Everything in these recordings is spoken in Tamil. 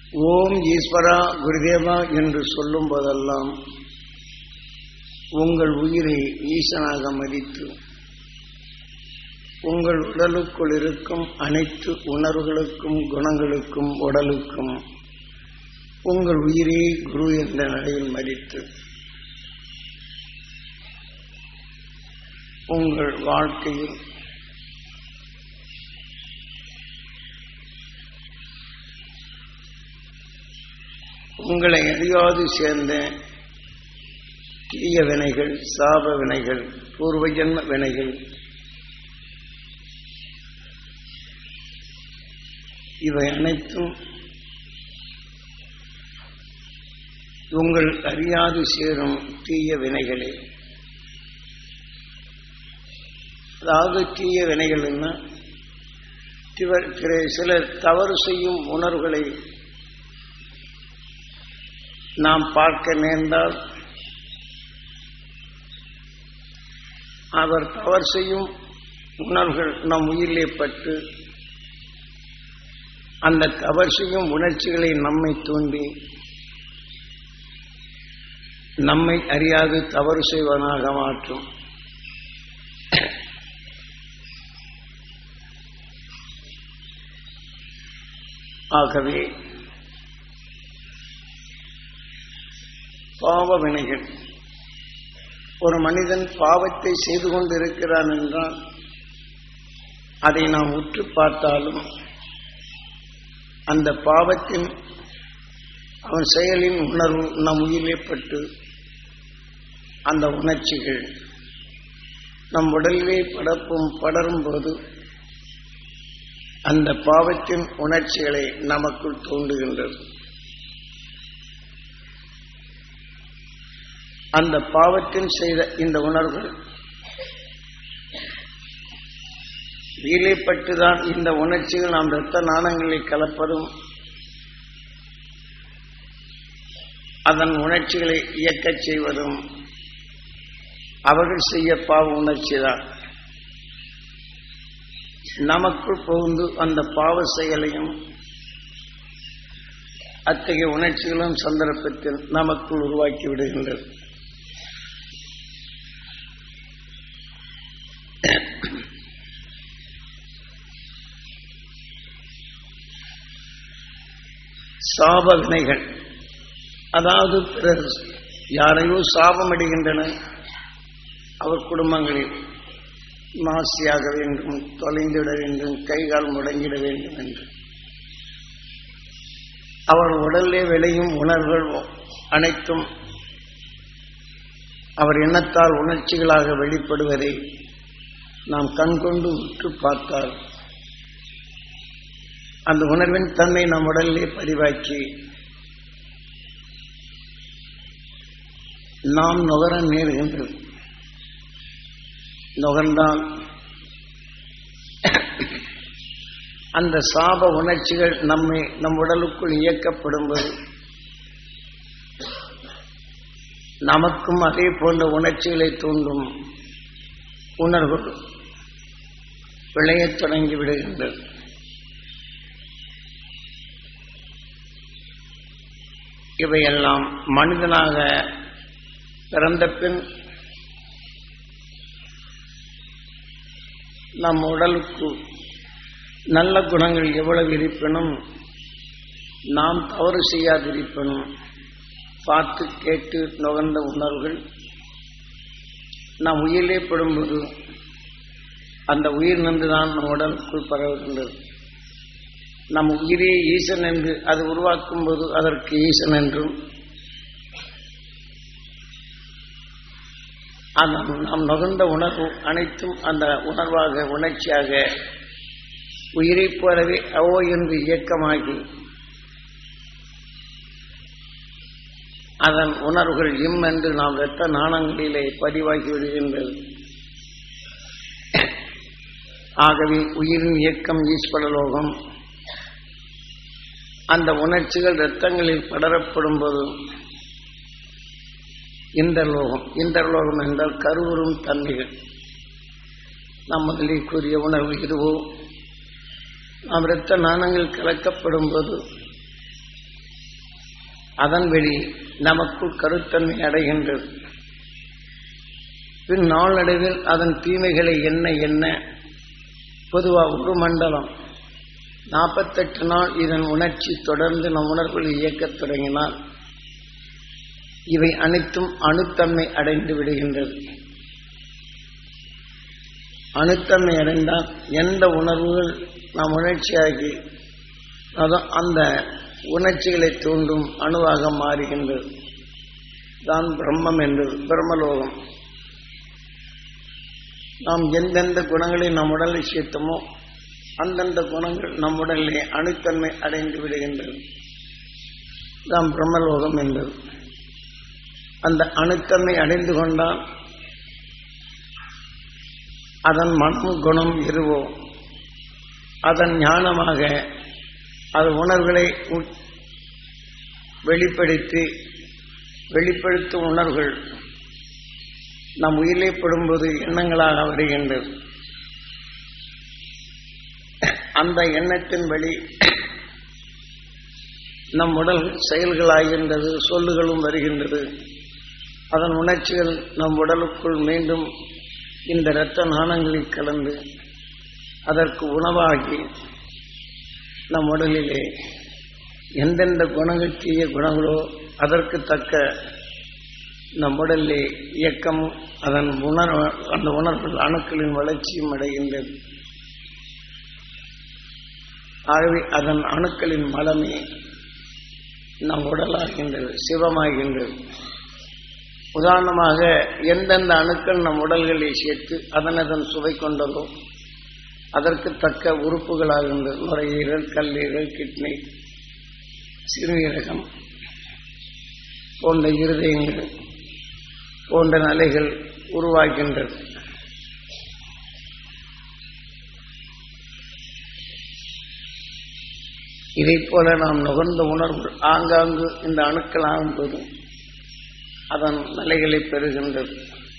ஓம் ஈஸ்வரா குருதேவா என்று சொல்லும் போதெல்லாம் உங்கள் உயிரை ஈசனாக மதித்து உங்கள் உடலுக்குள் இருக்கும் அனைத்து உணர்வுகளுக்கும் குணங்களுக்கும் உடலுக்கும் உங்கள் உயிரே குரு என்ற நிலையில் மதித்து உங்கள் வாழ்க்கையில் உங்களை அறியாது சேர்ந்த தீய வினைகள் சாப வினைகள் பூர்வ ஜன்ம வினைகள் இவை அனைத்தும் உங்கள் அறியாது சேரும் தீய வினைகளே அதாவது தீய வினைகள்னா சில தவறு செய்யும் உணர்வுகளை நாம் பார்க்க நேர்ந்தால் அவர் தவறு செய்யும் உணர்வுகள் நம் உயிரிலே பட்டு அந்த தவறு செய்யும் உணர்ச்சிகளை நம்மை தூண்டி நம்மை அறியாது தவறு செய்வனாக மாற்றும் ஆகவே பாவ வினைகள் ஒரு மனிதன் பாவத்தை செய்து கொண்டிருக்கிறான் என்றால் அதை நாம் உற்று பார்த்தாலும் அந்த பாவத்தின் அவன் செயலின் உணர்வு நம் உயிரிலே பட்டு அந்த உணர்ச்சிகள் நம் உடலிலே படப்பும் படரும் போது அந்த பாவத்தின் உணர்ச்சிகளை நமக்குள் தூண்டுகின்றது அந்த பாவத்தில் செய்த இந்த உணர்வுகள் வீலைப்பட்டுதான் இந்த உணர்ச்சிகள் நாம் இரத்த நாணங்களில் கலப்பதும் அதன் உணர்ச்சிகளை இயக்கச் செய்வதும் அவர்கள் செய்ய பாவ உணர்ச்சி தான் நமக்குள் புகுந்து அந்த பாவ செயலையும் அத்தகைய உணர்ச்சிகளும் சந்தர்ப்பத்தில் நமக்குள் உருவாக்கி விடுகின்றது சாப வினைகள் அதாவது பிறர் யாரையோ சாபமடைகின்றன அவர் குடும்பங்களில் நாசியாக வேண்டும் தொலைந்திட வேண்டும் கைகால் முடங்கிட வேண்டும் என்று அவர் உடலிலே விளையும் உணர்வுகள் அனைத்தும் அவர் எண்ணத்தால் உணர்ச்சிகளாக வெளிப்படுவதை நாம் கண்கொண்டு உற்று பார்த்தால் அந்த உணர்வின் தன்மை நம் உடலிலே பதிவாக்கி நாம் நுகர நேருகின்றது நுகர்ந்தால் அந்த சாப உணர்ச்சிகள் நம்மை நம் உடலுக்குள் இயக்கப்படும்போது நமக்கும் அதே போன்ற உணர்ச்சிகளை தூண்டும் உணர்வு விளையத் தொடங்கி விடுகின்றது இவையெல்லாம் மனிதனாக பிறந்த பின் நம் உடலுக்கு நல்ல குணங்கள் எவ்வளவு இருப்பினும் நாம் தவறு செய்யாதிருப்பினும் பார்த்து கேட்டு நுகர்ந்த உணர்வுகள் நாம் உயிரிலே படும்போது அந்த உயிர் நன்றுதான் நம் உடலுக்குள் பரவுகின்றது நம் உயிரே ஈசன் என்று அது உருவாக்கும் போது அதற்கு ஈசன் என்றும் நாம் நுகர்ந்த உணர்வு அனைத்தும் அந்த உணர்வாக உணர்ச்சியாக உயிரைப் போலவே அவோ என்று இயக்கமாகி அதன் உணர்வுகள் இம் என்று நாம் இரத்த நாணங்களிலே பதிவாகி விடுகின்றது ஆகவே உயிரின் இயக்கம் ஈஸ்வரலோகம் அந்த உணர்ச்சிகள் இரத்தங்களில் படரப்படும் போது இந்தர்லோகம் இந்தர்லோகம் என்றால் கருவுறும் தன்மைகள் நாம் முதலில் கூறிய உணர்வு இதுவோ நாம் இரத்த நாணங்கள் கலக்கப்படும் போது அதன் வெளி நமக்குள் கருத்தன்மை அடைகின்றது பின் நாளடைவில் அதன் தீமைகளை என்ன என்ன பொதுவாக ஒரு மண்டலம் நாற்பத்தெட்டு நாள் இதன் உணர்ச்சி தொடர்ந்து நம் உணர்வுகளை இயக்கத் தொடங்கினால் இவை அனைத்தும் அணுத்தன்மை அடைந்து விடுகின்றது அணுத்தன்மை அடைந்தால் எந்த உணர்வுகள் நாம் உணர்ச்சியாகி அதான் அந்த உணர்ச்சிகளை தூண்டும் அணுவாக மாறுகின்றது தான் பிரம்மம் என்பது பிரம்மலோகம் நாம் எந்தெந்த குணங்களை நம் உடலில் சேர்த்தோமோ அந்தந்த குணங்கள் நம் உடலிலே அணுத்தன்மை அடைந்து விடுகின்றது தான் பிரம்மலோகம் என்பது அந்த அணுத்தன்மை அடைந்து கொண்டால் அதன் மனம் குணம் இருவோ அதன் ஞானமாக அது உணர்வுகளை வெளிப்படுத்தி வெளிப்படுத்தும் உணர்வுகள் நம் உயிரிலே படும்போது எண்ணங்களாக வருகின்றது அந்த எண்ணத்தின் வழி நம் உடல் செயல்களாகின்றது சொல்லுகளும் வருகின்றது அதன் உணர்ச்சிகள் நம் உடலுக்குள் மீண்டும் இந்த இரத்த நாணங்களில் கலந்து அதற்கு உணவாகி நம் உடலிலே எந்தெந்த குணங்கள் தீய குணங்களோ அதற்கு தக்க நம் உடலிலே இயக்கம் அதன் உணர் அந்த உணர்வுகள் அணுக்களின் வளர்ச்சியும் அடைகின்றது ஆகவே அதன் அணுக்களின் மலமே நம் உடலாகின்றது சிவமாகின்றது உதாரணமாக எந்தெந்த அணுக்கள் நம் உடல்களை சேர்த்து அதன் அதன் சுவை கொண்டதோ அதற்கு தக்க உறுப்புகளாகின்றது நுரையீரல் கல்லீரல் கிட்னி சிறுநீரகம் போன்ற இருதயங்கள் போன்ற நிலைகள் உருவாகின்றது இதை போல நாம் நுகர்ந்த உணர்வு ஆங்காங்கு இந்த அணுக்கள் ஆகும்போது அதன் நிலைகளை பெறுகின்றது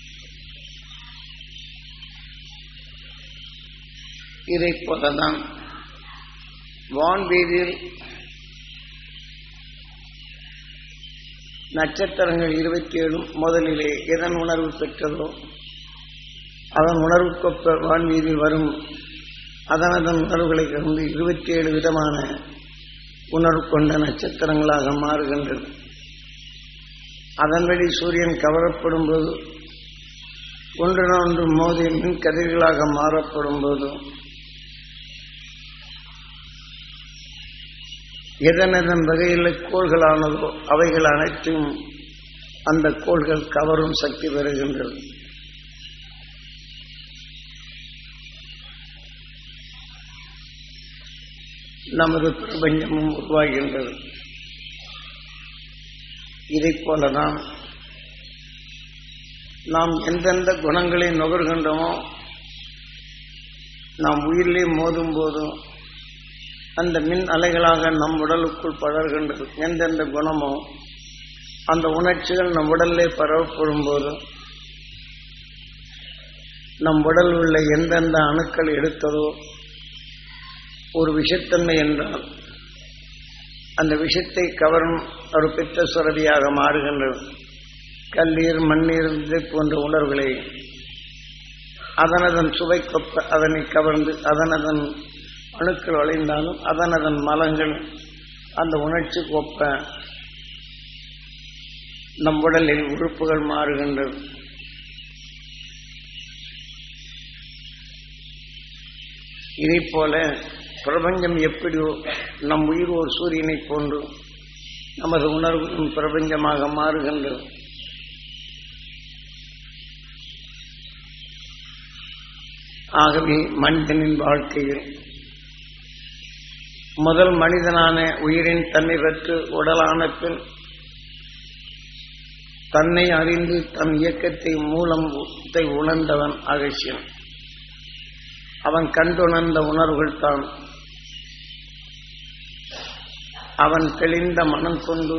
இதை போலதான் வான்வீதியில் நட்சத்திரங்கள் இருபத்தி ஏழும் முதலிலே எதன் உணர்வு பெற்றதோ அதன் உணர்வுக்கொப்ப வான்வீதியில் வரும் அதன் அதன் உணர்வுகளை கலந்து இருபத்தி ஏழு விதமான உணர்வு கொண்ட நட்சத்திரங்களாக மாறுகின்றது அதன் வழி சூரியன் கவரப்படும் போது ஒன்றொன்று மோதி மின் கதிர்களாக மாறப்படும் போது எதனதன் வகையில் கோள்களானதோ அவைகள் அனைத்தும் அந்த கோள்கள் கவரும் சக்தி பெறுகின்றது நமது பிரபஞ்சமும் உருவாகின்றது இதை போலதான் நாம் எந்தெந்த குணங்களை நுகர்கின்றோமோ நாம் உயிரிலே மோதும் போதும் அந்த மின் அலைகளாக நம் உடலுக்குள் படர்கின்றது எந்தெந்த குணமோ அந்த உணர்ச்சிகள் நம் உடலிலே பரவப்படும் போது நம் உடல் உள்ள எந்தெந்த அணுக்கள் எடுத்ததோ ஒரு விஷத்தன்மை என்றால் அந்த விஷத்தை கவரும் ஒரு பித்த சுரதியாக மாறுகின்றது கல்லீர் மண்ணீர் இது போன்ற உணர்வுகளை அதனதன் சுவை கொப்ப அதனை கவர்ந்து அதனதன் அணுக்கள் வளைந்தாலும் அதனதன் மலங்கள் அந்த உணர்ச்சி கொப்ப நம் உடலில் உறுப்புகள் மாறுகின்றது இதை போல பிரபஞ்சம் எப்படியோ நம் உயிர் ஒரு சூரியனை போன்று நமது உணர்வும் பிரபஞ்சமாக மாறுகின்றது ஆகவே மனிதனின் வாழ்க்கையில் முதல் மனிதனான உயிரின் தன்னை பெற்று உடலான பின் தன்னை அறிந்து தன் இயக்கத்தை மூலத்தை உணர்ந்தவன் அகசியன் அவன் கண்டுணர்ந்த உணர்வுகள் தான் அவன் தெளிந்த மனம் கொண்டு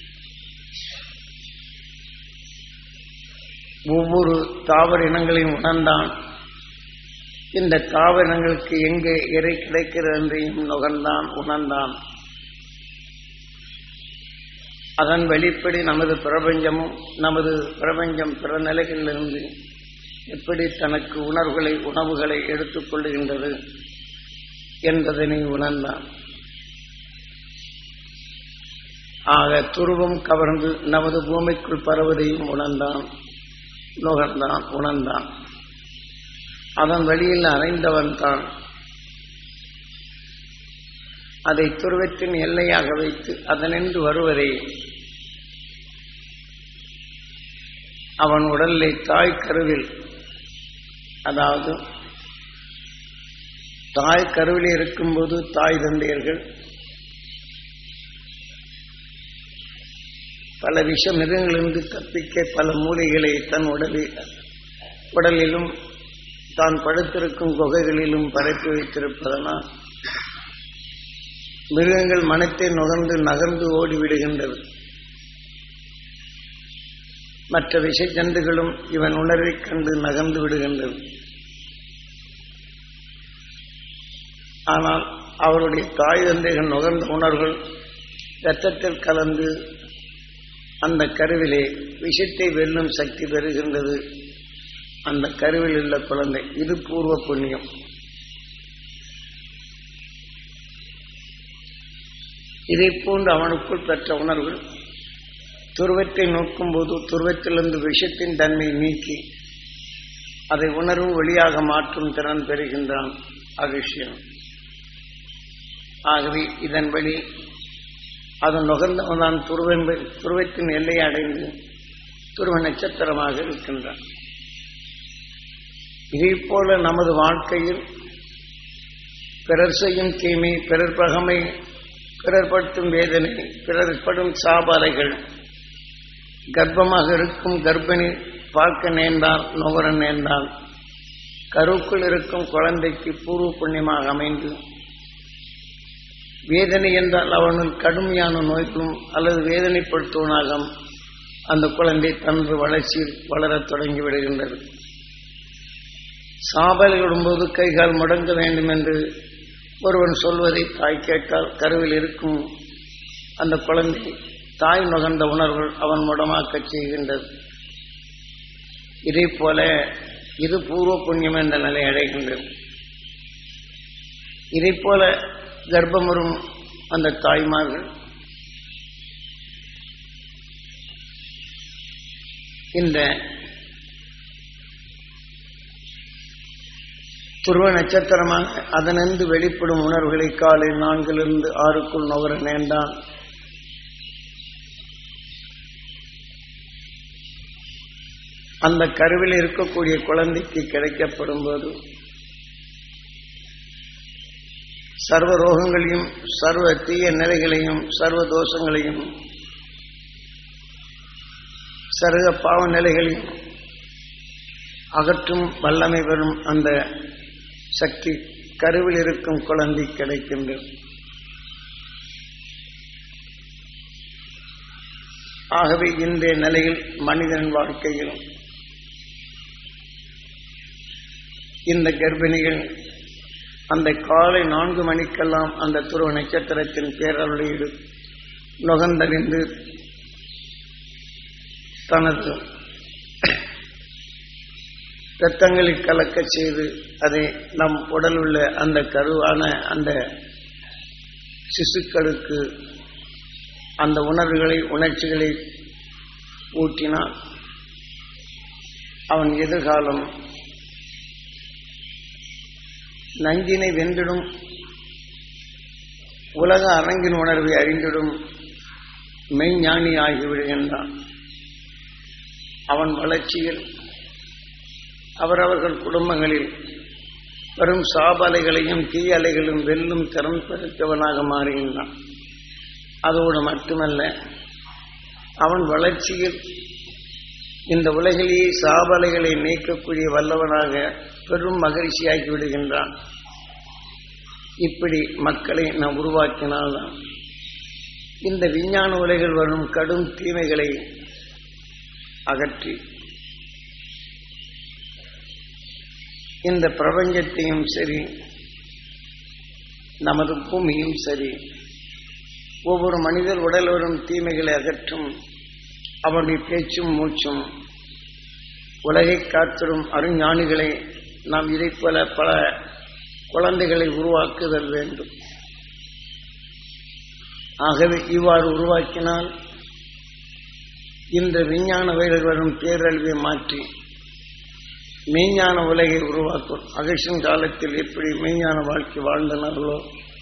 ஒவ்வொரு தாவர இனங்களையும் உணர்ந்தான் இந்த தாவர இனங்களுக்கு எங்கே இறை கிடைக்கிறது என்றையும் நுகர்ந்தான் உணர்ந்தான் அதன் வெளிப்படி நமது பிரபஞ்சமும் நமது பிரபஞ்சம் பிற நிலைகளிலிருந்து எப்படி தனக்கு உணர்வுகளை உணவுகளை எடுத்துக்கொள்ளுகின்றது என்பதனை உணர்ந்தான் ஆக துருவம் கவர்ந்து நமது பூமிக்குள் பரவதையும் உணர்ந்தான் நுகர்ந்தான் உணர்ந்தான் அதன் வழியில் அறைந்தவன் தான் அதை துருவத்தின் எல்லையாக வைத்து அதனின்று வருவதை அவன் உடலை தாய் கருவில் அதாவது தாய் கருவில் இருக்கும்போது தாய் தந்தையர்கள் பல விஷ மிருகங்களிலிருந்து தப்பிக்க பல மூலிகளை தன் உடலில் உடலிலும் தான் படுத்திருக்கும் குகைகளிலும் பரப்பி வைத்திருப்பதனால் மிருகங்கள் மனத்தை நுகர்ந்து நகர்ந்து ஓடிவிடுகின்றது மற்ற விஷஜந்துகளும் இவன் உணர்வைக் கண்டு நகர்ந்து விடுகின்றது ஆனால் அவருடைய தாய் தந்தைகள் நுகர்ந்த உணர்வுகள் இரத்தத்தில் கலந்து அந்த கருவிலே விஷத்தை வெல்லும் சக்தி பெறுகின்றது அந்த கருவில் உள்ள குழந்தை இது பூர்வ புண்ணியம் இதை போன்று அவனுக்குள் பெற்ற உணர்வு துருவத்தை நோக்கும்போது துருவத்திலிருந்து விஷத்தின் தன்மை நீக்கி அதை உணர்வு வெளியாக மாற்றும் திறன் பெறுகின்றான் அவிஷயம் ஆகவே இதன் வழி அது நுகர்ந்தவன்தான் துருவன் துருவத்தின் எல்லையை அடைந்து துருவ நட்சத்திரமாக இருக்கின்றான் இதே போல நமது வாழ்க்கையில் பிறர் செய்யும் தீமை பிறர் பகமை பிறர் படுத்தும் வேதனை பிறர் படும் சாபாலைகள் கர்ப்பமாக இருக்கும் கர்ப்பிணி பார்க்க நேர்ந்தால் நுகர நேர்ந்தால் கருக்குள் இருக்கும் குழந்தைக்கு பூர்வ புண்ணியமாக அமைந்து வேதனை என்றால் அவனுள் கடுமையான நோய்களும் அல்லது வேதனைப்படுத்துவனாக அந்த குழந்தை தனது வளர்ச்சியில் வளரத் தொடங்கி விடுகின்றது சாபல் விடும்போது கைகால் முடங்க வேண்டும் என்று ஒருவன் சொல்வதை தாய் கேட்டால் கருவில் இருக்கும் அந்த குழந்தை தாய் நுகர்ந்த உணர்வுகள் அவன் முடமாக்கச் செய்கின்றது இதே போல இது பூர்வ புண்ணியம் என்ற நிலை அடைகின்றது இதை போல கர்ப்பமுறும் அந்த தாய்மார்கள் இந்த துருவ நட்சத்திரமாக அதனின்று வெளிப்படும் உணர்வுகளை காலை நான்கிலிருந்து ஆறுக்குள் நுகர நேர்ந்தான் அந்த கருவில் இருக்கக்கூடிய குழந்தைக்கு கிடைக்கப்படும் போது சர்வ ரோகங்களையும் சர்வ தீய நிலைகளையும் சர்வ தோஷங்களையும் சர்வ பாவ நிலைகளையும் அகற்றும் வல்லமை பெறும் அந்த சக்தி கருவில் இருக்கும் குழந்தை கிடைக்கின்றது ஆகவே இன்றைய நிலையில் மனிதன் வாழ்க்கையில் இந்த கர்ப்பிணிகள் அந்த காலை நான்கு மணிக்கெல்லாம் அந்த துருவ நட்சத்திரத்தின் பேரருளையீடு நுகர்ந்தறிந்து தனது இரத்தங்களை கலக்க செய்து அதை நம் உடல் உள்ள அந்த கருவான அந்த சிசுக்களுக்கு அந்த உணர்வுகளை உணர்ச்சிகளை ஊட்டினால் அவன் எதிர்காலம் நஞ்சினை வென்றிடும் உலக அரங்கின் உணர்வை அறிந்திடும் மெய்ஞானி ஆகிவிடுகின்றான் அவன் வளர்ச்சியில் அவரவர்கள் குடும்பங்களில் வரும் சாபலைகளையும் தீயலைகளும் வெல்லும் திறன் பெருத்தவனாக மாறுகின்றான் அதோடு மட்டுமல்ல அவன் வளர்ச்சியில் இந்த உலகிலேயே சாபலைகளை நீக்கக்கூடிய வல்லவனாக பெரும் மகிழ்ச்சியாக்கி விடுகின்றான் இப்படி மக்களை நாம் உருவாக்கினால்தான் இந்த விஞ்ஞான உலகில் வரும் கடும் தீமைகளை அகற்றி இந்த பிரபஞ்சத்தையும் சரி நமது பூமியும் சரி ஒவ்வொரு மனிதர் உடல் வரும் தீமைகளை அகற்றும் அவனுடைய பேச்சும் மூச்சும் உலகை காத்திடும் அருஞானிகளை நாம் இதைப் போல பல குழந்தைகளை உருவாக்குதல் வேண்டும் ஆகவே இவ்வாறு உருவாக்கினால் இந்த விஞ்ஞான வயலில் வரும் பேரழிவை மாற்றி மெய்ஞான உலகை உருவாக்கும் அகேஷன் காலத்தில் எப்படி மெய்ஞான வாழ்க்கை வாழ்ந்தனர்களோ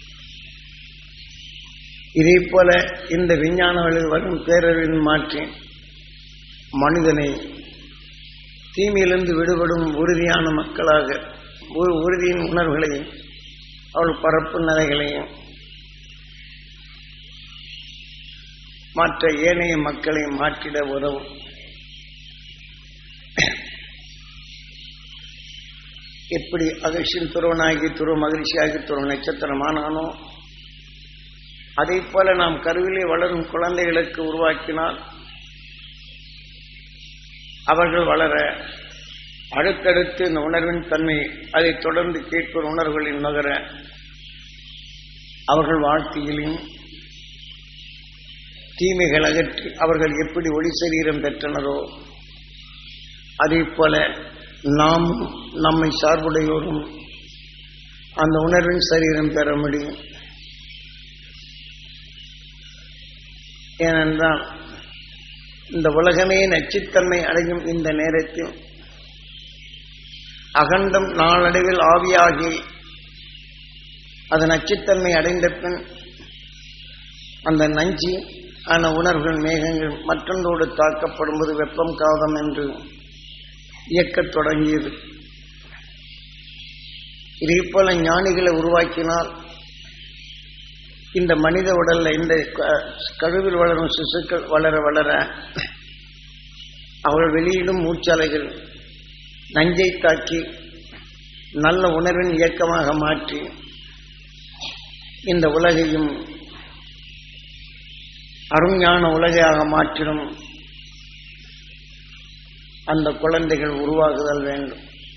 இதே போல இந்த விஞ்ஞான வழியில் வரும் பேரழிவின் மாற்றி மனிதனை தீமையிலிருந்து விடுபடும் உறுதியான மக்களாக ஒரு உறுதியின் உணர்வுகளையும் அவள் பரப்பு நிலைகளையும் மற்ற ஏனைய மக்களை மாற்றிட உதவும் எப்படி அகர்ஷன் துருவனாகி துருவ மகிழ்ச்சியாகி துருவ நட்சத்திரமானானோ அதே போல நாம் கருவிலே வளரும் குழந்தைகளுக்கு உருவாக்கினால் அவர்கள் வளர அடுத்தடுத்து இந்த உணர்வின் தன்மை அதை தொடர்ந்து கேட்கிற உணர்வுகளின் நகர அவர்கள் வாழ்க்கையிலும் தீமைகள் அகற்றி அவர்கள் எப்படி ஒளி சரீரம் பெற்றனரோ அதே போல நாம் நம்மை சார்புடையோரும் அந்த உணர்வின் சரீரம் பெற முடியும் ஏனென்றால் இந்த உலகமே நச்சுத்தன்மை அடையும் இந்த நேரத்தில் அகண்டம் நாளடைவில் ஆவியாகி அது நச்சுத்தன்மை அடைந்த பின் அந்த நஞ்சு ஆன உணர்வுகள் மேகங்கள் மற்றொன்றோடு தாக்கப்படும் போது வெப்பம் காதம் என்று இயக்கத் தொடங்கியது இதே போல ஞானிகளை உருவாக்கினால் இந்த மனித உடல்ல இந்த கழுவில் வளரும் சிசுக்கள் வளர வளர அவர்கள் வெளியிடும் மூச்சாலைகள் நஞ்சை தாக்கி நல்ல உணர்வின் இயக்கமாக மாற்றி இந்த உலகையும் அருஞான உலகையாக மாற்றிடும் அந்த குழந்தைகள் உருவாகுதல் வேண்டும்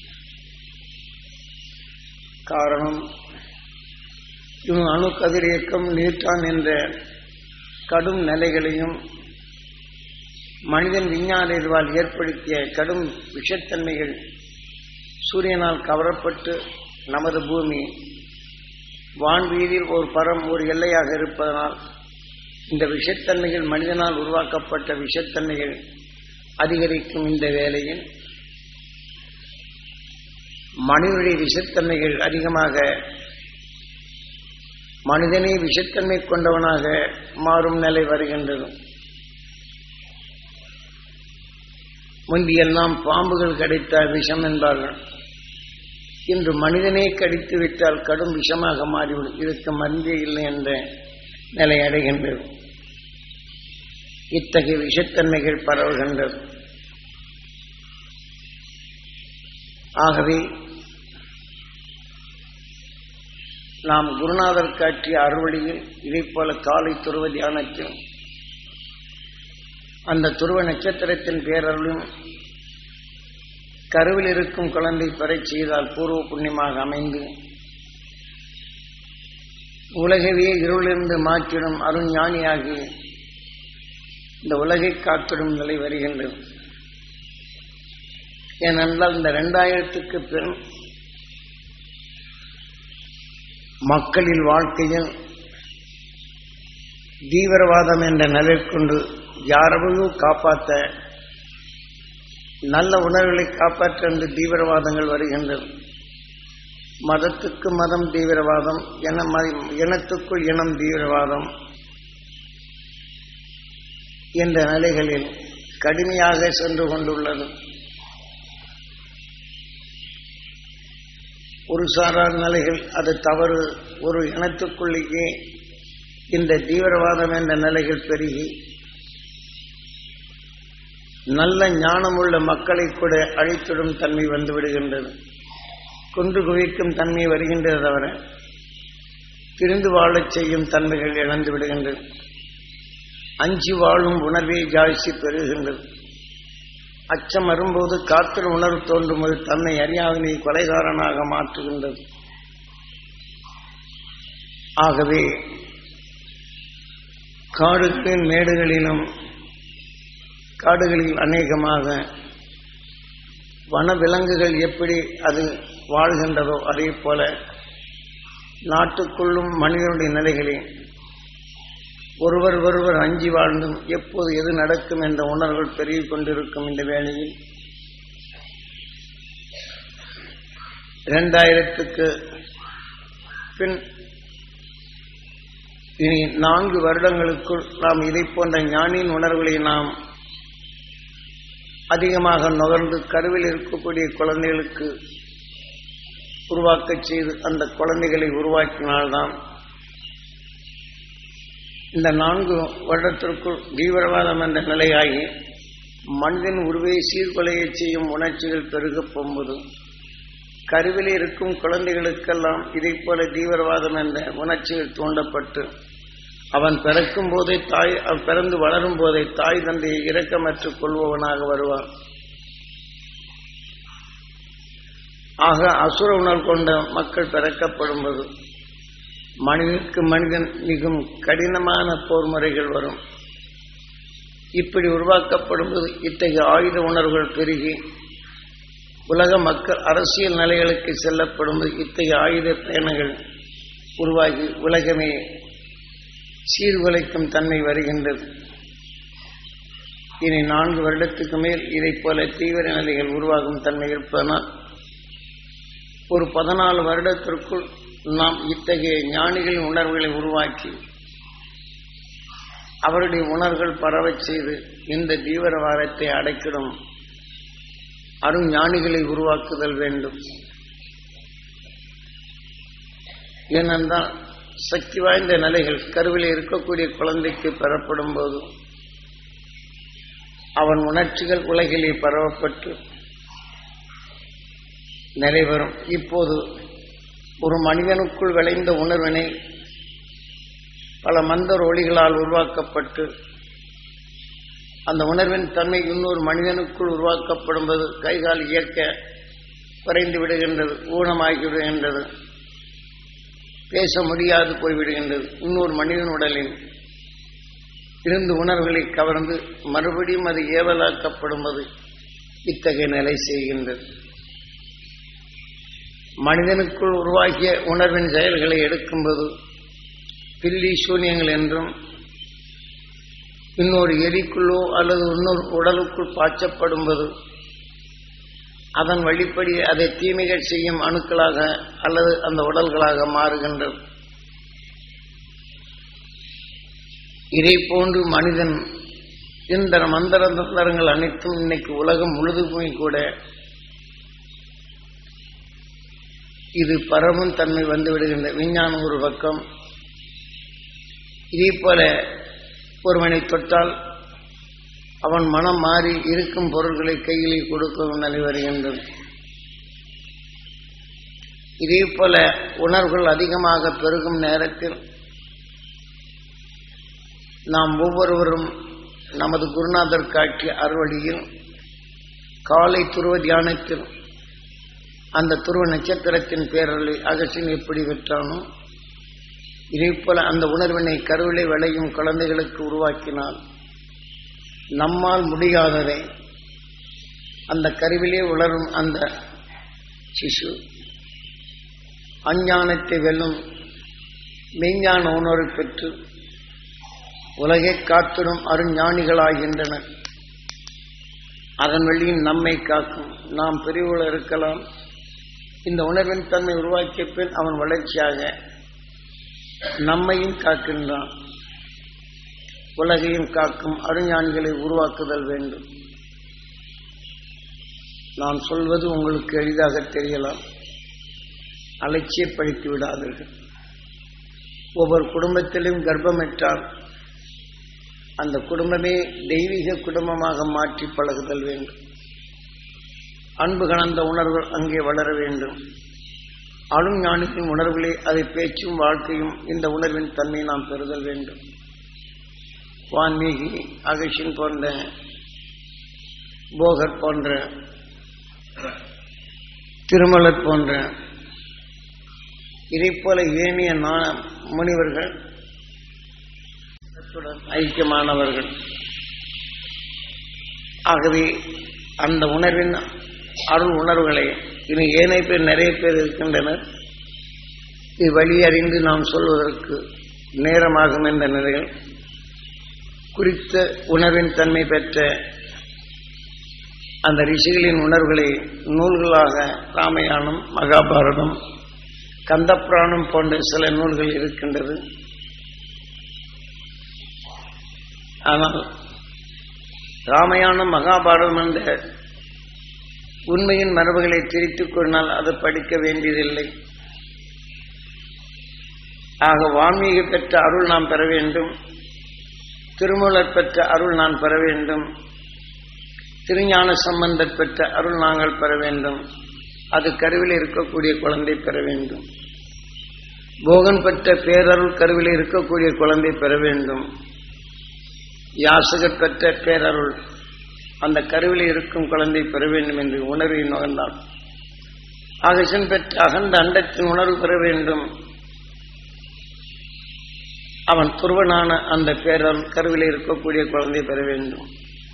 காரணம் இவன் அணு கதிரியக்கம் நியூட்ரான் என்ற கடும் நிலைகளையும் மனிதன் விஞ்ஞான அறிவால் ஏற்படுத்திய கடும் விஷத்தன்மைகள் சூரியனால் கவரப்பட்டு நமது பூமி வான்வீதியில் ஒரு பரம் ஒரு எல்லையாக இருப்பதனால் இந்த விஷத்தன்மைகள் மனிதனால் உருவாக்கப்பட்ட விஷத்தன்மைகள் அதிகரிக்கும் இந்த வேளையில் மனிதனுடைய விஷத்தன்மைகள் அதிகமாக மனிதனே விஷத்தன்மை கொண்டவனாக மாறும் நிலை வருகின்றது முந்தியெல்லாம் பாம்புகள் கடித்தால் விஷம் என்பார்கள் இன்று மனிதனே கடித்து விட்டால் கடும் விஷமாக மாறிவிடும் இதற்கு மருந்தே இல்லை என்ற நிலை அடைகின்றது இத்தகைய விஷத்தன்மைகள் பரவுகின்றது ஆகவே நாம் குருநாதர் காட்டிய அறுவழியில் இதை போல காலை துருவ தியானத்தில் அந்த துருவ நட்சத்திரத்தின் பேரருளும் கருவில் இருக்கும் குழந்தை பெறச் செய்தால் பூர்வ புண்ணியமாக அமைந்து உலகவே இருளிலிருந்து மாற்றிடும் அருஞானியாகி இந்த உலகை காத்திடும் நிலை வருகின்றது ஏனென்றால் இந்த இரண்டாயிரத்துக்கு பின் மக்களின் வாழ்க்கையில் தீவிரவாதம் என்ற நிலை கொண்டு யாரையும் காப்பாற்ற நல்ல உணர்வுகளை காப்பாற்ற என்று தீவிரவாதங்கள் வருகின்றது மதத்துக்கு மதம் தீவிரவாதம் என இனத்துக்குள் இனம் தீவிரவாதம் என்ற நிலைகளில் கடுமையாக சென்று கொண்டுள்ளது ஒரு சாரார் நிலைகள் அது தவறு ஒரு இனத்துக்குள்ளேயே இந்த தீவிரவாதம் என்ற நிலைகள் பெருகி நல்ல ஞானமுள்ள மக்களை கூட அழித்திடும் தன்மை வந்து விடுகின்றது கொன்று குவிக்கும் தன்மை வருகின்றது தவிர திரிந்து வாழச் செய்யும் தன்மைகள் இழந்து விடுகின்றது அஞ்சு வாழும் உணர்வே ஜாய்ச்சி பெறுகின்றது அச்சம் வரும்போது காத்திர உணர்வு தோன்றும் போது தன்னை அறியாதனை கொலைகாரனாக மாற்றுகின்றது ஆகவே காடுகளின் மேடுகளிலும் காடுகளில் அநேகமாக வனவிலங்குகள் எப்படி அது வாழ்கின்றதோ அதே போல நாட்டுக்குள்ளும் மனிதனுடைய நிலைகளில் ஒருவர் ஒருவர் அஞ்சி வாழ்ந்தும் எப்போது எது நடக்கும் என்ற உணர்வுகள் பெருகிக் கொண்டிருக்கும் இந்த வேளையில் இரண்டாயிரத்துக்கு பின் இனி நான்கு வருடங்களுக்குள் நாம் இதை போன்ற ஞானியின் உணர்வுகளை நாம் அதிகமாக நுகர்ந்து கருவில் இருக்கக்கூடிய குழந்தைகளுக்கு உருவாக்கச் செய்து அந்த குழந்தைகளை உருவாக்கினால்தான் இந்த நான்கு வருடத்திற்குள் தீவிரவாதம் என்ற நிலையாகி மனிதன் உருவை சீர்குலையச் செய்யும் உணர்ச்சிகள் பெருகப் போகும்போது கருவிலே இருக்கும் குழந்தைகளுக்கெல்லாம் இதை போல தீவிரவாதம் என்ற உணர்ச்சிகள் தூண்டப்பட்டு அவன் பிறக்கும் போதே தாய் அவன் பிறந்து வளரும் போதே தாய் தந்தையை இரக்கமற்றுக் கொள்பவனாக வருவான் ஆக அசுர உணர்வு கொண்ட மக்கள் பிறக்கப்படும்போது மனிதனுக்கு மனிதன் மிகவும் கடினமான போர் முறைகள் வரும் இப்படி உருவாக்கப்படும்போது இத்தகைய ஆயுத உணர்வுகள் பெருகி உலக மக்கள் அரசியல் நிலைகளுக்கு செல்லப்படும்போது இத்தகைய ஆயுத பயணங்கள் உருவாகி உலகமே சீர்குலைக்கும் தன்மை வருகின்றது இனி நான்கு வருடத்துக்கு மேல் இதை போல தீவிர நிலைகள் உருவாகும் தன்மை இருப்பதனால் ஒரு பதினாலு வருடத்திற்குள் நாம் இத்தகைய ஞானிகளின் உணர்வுகளை உருவாக்கி அவருடைய உணர்வுகள் பரவச் செய்து இந்த தீவிரவாதத்தை அடைக்கிடும் அரும் ஞானிகளை உருவாக்குதல் வேண்டும் ஏனென்றால் சக்தி வாய்ந்த நிலைகள் கருவில் இருக்கக்கூடிய குழந்தைக்கு பெறப்படும் போது அவன் உணர்ச்சிகள் உலகிலே பரவப்பட்டு நிறைவரும் இப்போது ஒரு மனிதனுக்குள் விளைந்த உணர்வினை பல மந்தர் ஒளிகளால் உருவாக்கப்பட்டு அந்த உணர்வின் தன்மை இன்னொரு மனிதனுக்குள் உருவாக்கப்படும்போது கைகால் இயக்க குறைந்து விடுகின்றது ஊனமாகி விடுகின்றது பேச முடியாது போய்விடுகின்றது இன்னொரு மனிதன் உடலில் இருந்து உணர்வுகளை கவர்ந்து மறுபடியும் அது ஏவலாக்கப்படும்போது இத்தகைய நிலை செய்கின்றது மனிதனுக்குள் உருவாக்கிய உணர்வின் செயல்களை எடுக்கும்போது பில்லி சூன்யங்கள் என்றும் இன்னொரு எலிக்குள்ளோ அல்லது இன்னொரு உடலுக்குள் பாய்ச்சப்படும்போது அதன் வழிப்படி அதை தீமைகள் செய்யும் அணுக்களாக அல்லது அந்த உடல்களாக மாறுகின்றது இதை போன்று மனிதன் இந்த மந்திர தந்திரங்கள் அனைத்தும் இன்னைக்கு உலகம் முழுதுமே கூட இது பரவும் தன்மை வந்து விடுகின்ற விஞ்ஞானம் ஒரு பக்கம் இதே போல ஒருவனை தொட்டால் அவன் மனம் மாறி இருக்கும் பொருள்களை கையிலே கொடுக்கும் நிலை வருகின்றது இதே போல உணர்வுகள் அதிகமாக பெருகும் நேரத்தில் நாம் ஒவ்வொருவரும் நமது குருநாதர் காட்டிய அறுவடியில் காலை துருவ தியானத்தில் அந்த துருவ நட்சத்திரத்தின் பேரலை அகசின் எப்படி பெற்றானோ இதே போல அந்த உணர்வினை கருவிலை விளையும் குழந்தைகளுக்கு உருவாக்கினால் நம்மால் முடியாததை அந்த கருவிலே உலரும் அந்த சிசு அஞ்ஞானத்தை வெல்லும் மெய்ஞான உணர்வு பெற்று உலகை காத்திடும் அருஞானிகளாகின்றனர் அதன் வழியில் நம்மை காக்கும் நாம் பிரிவுகள் இருக்கலாம் இந்த உணர்வின் தன்மை உருவாக்கிய பின் அவன் வளர்ச்சியாக நம்மையும் காக்கின்றான் உலகையும் காக்கும் அருஞானிகளை உருவாக்குதல் வேண்டும் நான் சொல்வது உங்களுக்கு எளிதாக தெரியலாம் அலட்சியப்படுத்தி விடாதீர்கள் ஒவ்வொரு குடும்பத்திலும் கர்ப்பமிட்டால் அந்த குடும்பமே தெய்வீக குடும்பமாக மாற்றி பழகுதல் வேண்டும் அன்பு கலந்த உணர்வுகள் அங்கே வளர வேண்டும் அழும் ஞானத்தின் உணர்வுகளே அதை பேச்சும் வாழ்க்கையும் இந்த உணர்வின் தன்மை நாம் பெறுதல் வேண்டும் வான்மீகி அகஷின் போன்ற போகர் போன்ற திருமலர் போன்ற இதை போல ஏனைய முனிவர்கள் பிரம்மத்துடன் ஐக்கியமானவர்கள் ஆகவே அந்த உணர்வின் அருள் உணர்வுகளை இனி ஏனைய பேர் நிறைய பேர் இருக்கின்றனர் இவ்வழி அறிந்து நாம் சொல்வதற்கு நேரமாகும் என்ற நிலையில் குறித்த உணர்வின் தன்மை பெற்ற அந்த ரிஷிகளின் உணர்வுகளை நூல்களாக ராமாயணம் மகாபாரதம் கந்தப்புராணம் போன்ற சில நூல்கள் இருக்கின்றது ஆனால் ராமாயணம் மகாபாரதம் என்ற உண்மையின் மரபுகளை திரித்துக் கொண்டால் அது படிக்க வேண்டியதில்லை ஆக வான்மீக பெற்ற அருள் நாம் பெற வேண்டும் திருமூலர் பெற்ற அருள் நான் பெற வேண்டும் திருஞான சம்பந்தர் பெற்ற அருள் நாங்கள் பெற வேண்டும் அது கருவில் இருக்கக்கூடிய குழந்தை பெற வேண்டும் போகன் பெற்ற பேரருள் கருவில் இருக்கக்கூடிய குழந்தை பெற வேண்டும் யாசகர் பெற்ற பேரருள் அந்த கருவில் இருக்கும் குழந்தை பெற வேண்டும் என்று உணர்வை நுகர்ந்தான் அகசன் பெற்ற அகண்ட அண்டத்தின் உணர்வு பெற வேண்டும் அவன் துருவனான அந்த பேரருள் கருவில் இருக்கக்கூடிய குழந்தை பெற வேண்டும்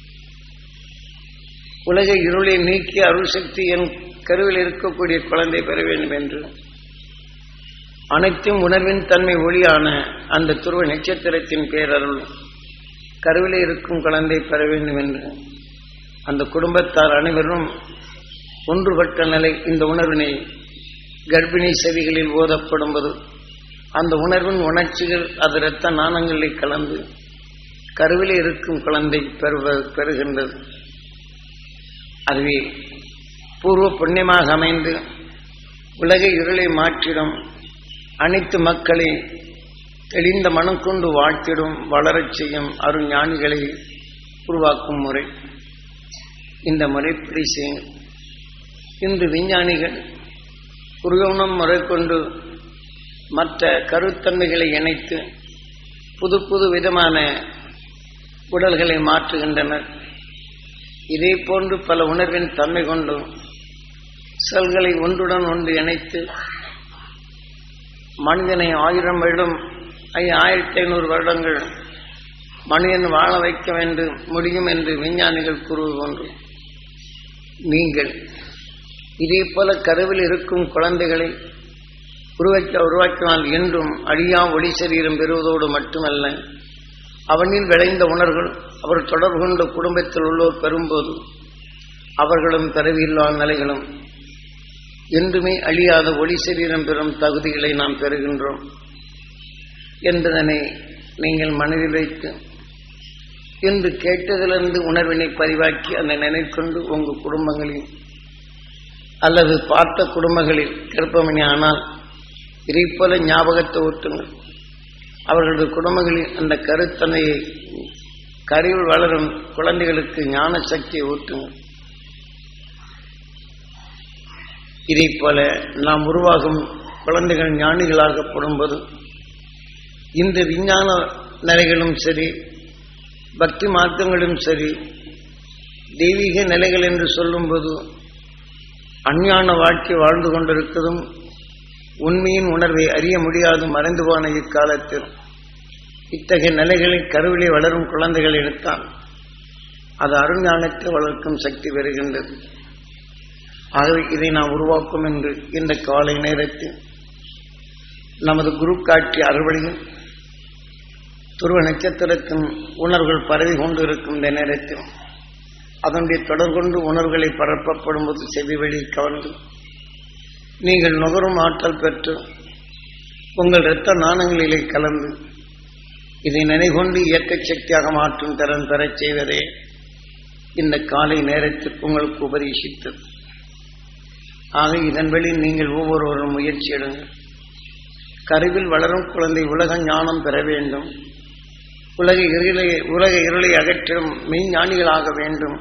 உலக இருளை நீக்கி அருள் சக்தி என் கருவில் இருக்கக்கூடிய குழந்தை பெற வேண்டும் என்று அனைத்தும் உணர்வின் தன்மை ஒளியான அந்த துருவ நட்சத்திரத்தின் பேரருள் கருவிலே இருக்கும் குழந்தை பெற வேண்டும் என்று அந்த குடும்பத்தார் அனைவரும் ஒன்றுபட்ட நிலை இந்த உணர்வினை கர்ப்பிணி செவிகளில் ஓதப்படும்போது அந்த உணர்வின் உணர்ச்சிகள் அது இரத்த நாணங்களில் கலந்து கருவிலே இருக்கும் குழந்தை பெறுவ பெறுகின்றது அதுவே பூர்வ புண்ணியமாக அமைந்து உலக இருளை மாற்றிடும் அனைத்து மக்களை தெளிந்த மனம் கொண்டு வாழ்த்திடும் வளரச் செய்யும் அருள் ஞானிகளை உருவாக்கும் முறை இந்த முறைப்படி செய்யும் இன்று விஞ்ஞானிகள் குருகவனம் முறை கொண்டு மற்ற கருத்தன்மைகளை இணைத்து புது புது விதமான உடல்களை மாற்றுகின்றனர் இதே போன்று பல உணர்வின் தன்மை கொண்டு செல்களை ஒன்றுடன் ஒன்று இணைத்து மனிதனை ஆயிரம் வருடம் ஆயிரத்தி ஐநூறு வருடங்கள் மனிதன் வாழ வைக்க வேண்டும் முடியும் என்று விஞ்ஞானிகள் கூறுவது போன்று நீங்கள் இதே போல கருவில் இருக்கும் குழந்தைகளை உருவாக்க உருவாக்கினால் என்றும் அழியா ஒளி சரீரம் பெறுவதோடு மட்டுமல்ல அவனில் விளைந்த உணர்வுகள் அவர் தொடர்பு கொண்ட குடும்பத்தில் உள்ளோர் பெறும்போது அவர்களும் பிறவியில்லா நிலைகளும் என்றுமே அழியாத ஒளி சரீரம் பெறும் தகுதிகளை நாம் பெறுகின்றோம் என்பதனை நீங்கள் மனதில் வைத்து இன்று கேட்டதிலிருந்து உணர்வினை பதிவாக்கி அந்த நினைக்கொண்டு உங்கள் குடும்பங்களில் அல்லது பார்த்த குடும்பங்களில் கற்பமணி ஆனால் இதை போல ஞாபகத்தை ஊட்டுங்கள் அவர்களது குடும்பங்களில் அந்த கருத்தனையை கருவில் வளரும் குழந்தைகளுக்கு ஞான சக்தியை ஊட்டுங்கள் இதை போல நாம் உருவாகும் குழந்தைகள் ஞானிகளாகப்படும்போது இந்த விஞ்ஞான நிலைகளும் சரி பக்தி மார்க்கங்களும் சரி தெய்வீக நிலைகள் என்று சொல்லும்போது அஞ்ஞான வாழ்க்கை வாழ்ந்து கொண்டிருக்கிறதும் உண்மையின் உணர்வை அறிய முடியாது மறைந்து போன இக்காலத்தில் இத்தகைய நிலைகளில் கருவிலே வளரும் குழந்தைகள் எடுத்தால் அது அருஞானத்தை வளர்க்கும் சக்தி பெறுகின்றது ஆகவே இதை நாம் உருவாக்கும் என்று இந்த காலை நேரத்தில் நமது குரு காட்சி அறுவடையில் துருவ நட்சத்திரத்தின் உணர்வுகள் பரவி கொண்டு இருக்கும் இந்த நேரத்தில் அதனுடைய தொடர் கொண்டு உணர்வுகளை பரப்பப்படும் போது செவி வழி கவர்ந்து நீங்கள் நுகரும் ஆற்றல் பெற்று உங்கள் இரத்த நாணங்களிலே கலந்து இதை நினைகொண்டு இயற்கை சக்தியாக மாற்றும் திறன் பெறச் செய்வதே இந்த காலை நேரத்தில் உங்களுக்கு உபதேசித்தது ஆக இதன் வழி நீங்கள் ஒவ்வொருவரும் முயற்சி எடுங்கள் கருவில் வளரும் குழந்தை உலக ஞானம் பெற வேண்டும் உலக இருளை உலக இருளை அகற்றும் மெய்ஞானிகளாக வேண்டும்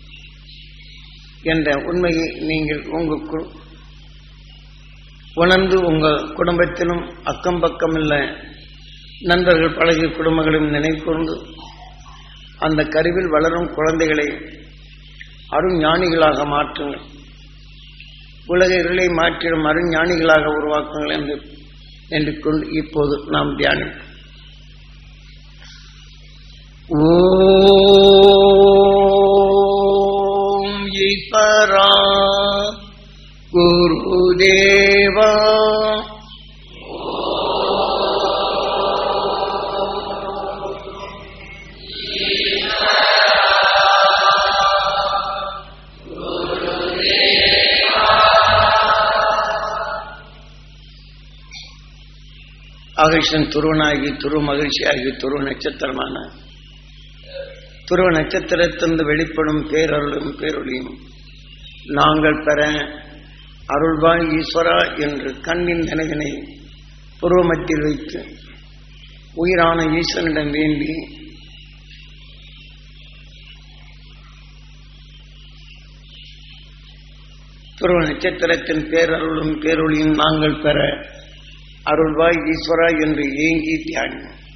என்ற உண்மையை நீங்கள் உங்களுக்கு உணர்ந்து உங்கள் குடும்பத்திலும் அக்கம் பக்கம் உள்ள நண்பர்கள் பழகிய குடும்பங்களும் நினைக்கொண்டு அந்த கருவில் வளரும் குழந்தைகளை அருஞானிகளாக மாற்றுங்கள் உலக இருளை மாற்றிடும் அருஞானிகளாக உருவாக்குங்கள் என்று என்று கொண்டு இப்போது நாம் தியானிப்போம் ஓம் ஈஸ்வரா குருதேவா அகிஷன் துருவனாகி துரு மகிழ்ச்சியாகி துருவ நட்சத்திரமான துருவ நட்சத்திரத்திலிருந்து வெளிப்படும் பேரருளும் பேரொழியும் நாங்கள் பெற அருள்வாய் ஈஸ்வரா என்று கண்ணின் நினைவினை புருவமத்தில் வைத்து உயிரான ஈஸ்வரனிடம் வேண்டி துருவ நட்சத்திரத்தின் பேரருளும் பேரொழியும் நாங்கள் பெற அருள்வாய் ஈஸ்வரா என்று ஏங்கி தியானினோம்